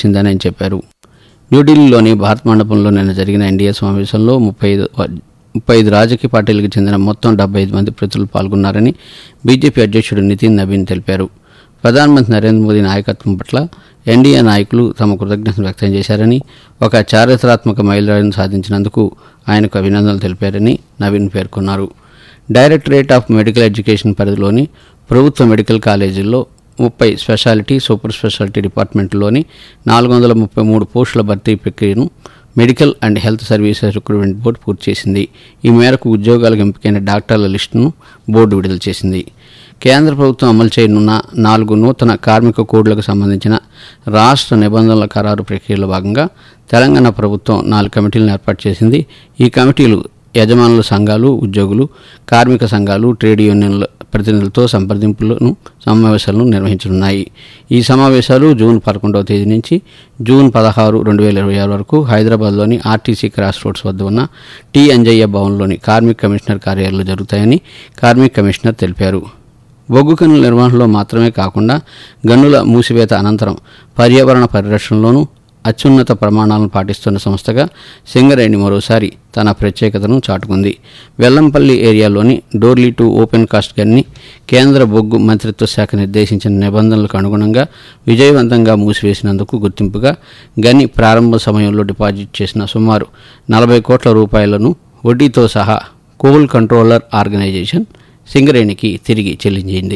వచ్చిందని ఆయన చెప్పారు న్యూఢిల్లీలోని భారత్ మండపంలో నిన్న జరిగిన ఎన్డీఏ సమావేశంలో ముప్పై ఐదు ముప్పై ఐదు రాజకీయ పార్టీలకు చెందిన మొత్తం డెబ్బై ఐదు మంది ప్రతినిధులు పాల్గొన్నారని బీజేపీ అధ్యక్షుడు నితిన్ నవీన్ తెలిపారు ప్రధానమంత్రి నరేంద్ర మోదీ నాయకత్వం పట్ల ఎన్డీఏ నాయకులు తమ కృతజ్ఞతలు వ్యక్తం చేశారని ఒక చారిత్రాత్మక మైలురాయిని సాధించినందుకు ఆయనకు అభినందనలు తెలిపారని నవీన్ పేర్కొన్నారు డైరెక్టరేట్ ఆఫ్ మెడికల్ ఎడ్యుకేషన్ పరిధిలోని ప్రభుత్వ మెడికల్ కాలేజీల్లో ముప్పై స్పెషాలిటీ సూపర్ స్పెషాలిటీ డిపార్ట్మెంట్లోని నాలుగు వందల ముప్పై మూడు పోస్టుల భర్తీ ప్రక్రియను medical and health services recruitment board పూర్తి చేసింది ఈ మేరకు ఉద్యోగాలకు ఎంపికైన డాక్టర్ల లిస్టును బోర్డు విడుదల చేసింది కేంద్ర ప్రభుత్వం అమలు చేయనున్న నాలుగు నూతన కార్మిక కోడ్లకు సంబంధించిన రాష్ట్ర నిబంధనల ఖరారు ప్రక్రియలో భాగంగా తెలంగాణ ప్రభుత్వం నాలుగు కమిటీలను ఏర్పాటు చేసింది ఈ కమిటీలు యజమానుల సంఘాలు ఉద్యోగులు కార్మిక సంఘాలు ట్రేడ్ యూనియన్ల ప్రతినిధులతో సంప్రదింపులను సమావేశాలను నిర్వహించనున్నాయి ఈ సమావేశాలు జూన్ పదకొండవ తేదీ నుంచి జూన్ పదహారు రెండు వేల ఇరవై ఆరు వరకు హైదరాబాద్లోని ఆర్టీసీ క్రాస్ రోడ్స్ వద్ద ఉన్న టీ అంజయ్య భవన్లోని కార్మిక కమిషనర్ కార్యాలయంలో జరుగుతాయని కార్మిక కమిషనర్ తెలిపారు బొగ్గు గనుల నిర్వహణలో మాత్రమే కాకుండా గనుల మూసివేత అనంతరం పర్యావరణ పరిరక్షణలోనూ అత్యున్నత ప్రమాణాలను పాటిస్తున్న సంస్థగా సింగరేణి మరోసారి తన ప్రత్యేకతను చాటుకుంది వెల్లంపల్లి ఏరియాలోని డోర్లీ టు ఓపెన్ కాస్ట్ గన్ని కేంద్ర బొగ్గు మంత్రిత్వ శాఖ నిర్దేశించిన నిబంధనలకు అనుగుణంగా విజయవంతంగా మూసివేసినందుకు గుర్తింపుగా గని ప్రారంభ సమయంలో డిపాజిట్ చేసిన సుమారు నలభై కోట్ల రూపాయలను వడ్డీతో సహా కోల్ కంట్రోలర్ ఆర్గనైజేషన్ సింగరేణికి తిరిగి చెల్లించింది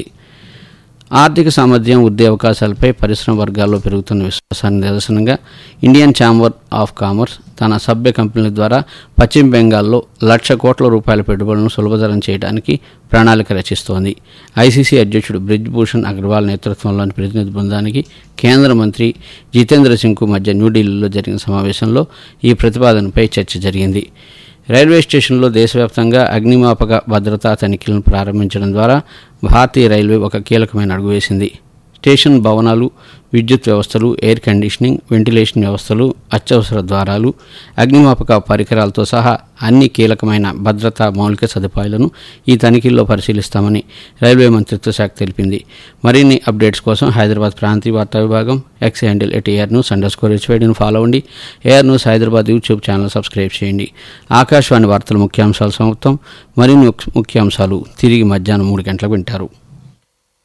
ఆర్థిక సామర్థ్యం వృద్ధి అవకాశాలపై పరిశ్రమ వర్గాల్లో పెరుగుతున్న విశ్వాసాన్ని నిదర్శనంగా ఇండియన్ ఛాంబర్ ఆఫ్ కామర్స్ తన సభ్య కంపెనీల ద్వారా పశ్చిమ బెంగాల్లో లక్ష కోట్ల రూపాయల పెట్టుబడులను సులభతరం చేయడానికి ప్రణాళిక రచిస్తోంది ఐసీసీ అధ్యక్షుడు బ్రిజ్భూషణ్ అగర్వాల్ నేతృత్వంలోని ప్రతినిధి బృందానికి కేంద్ర మంత్రి జితేంద్ర సింగ్కు మధ్య న్యూఢిల్లీలో జరిగిన సమావేశంలో ఈ ప్రతిపాదనపై చర్చ జరిగింది రైల్వే స్టేషన్లో దేశవ్యాప్తంగా అగ్నిమాపక భద్రతా తనిఖీలను ప్రారంభించడం ద్వారా భారతీయ రైల్వే ఒక కీలకమైన అడుగు వేసింది స్టేషన్ భవనాలు విద్యుత్ వ్యవస్థలు ఎయిర్ కండిషనింగ్ వెంటిలేషన్ వ్యవస్థలు అత్యవసర ద్వారాలు అగ్నిమాపక పరికరాలతో సహా అన్ని కీలకమైన భద్రతా మౌలిక సదుపాయాలను ఈ తనిఖీల్లో పరిశీలిస్తామని రైల్వే మంత్రిత్వ శాఖ తెలిపింది మరిన్ని అప్డేట్స్ కోసం హైదరాబాద్ ప్రాంతీయ వార్తా విభాగం X handle at AR news underscore హెచ్వైడీని ఫాలో అవ్వండి AR news Hyderabad YouTube channel subscribe చేయండి ఆకాశవాణి వార్తల ముఖ్యాంశాలు సమాప్తం మరిన్ని ముఖ్యాంశాలు తిరిగి మధ్యాహ్నం మూడు గంటలకు వింటారు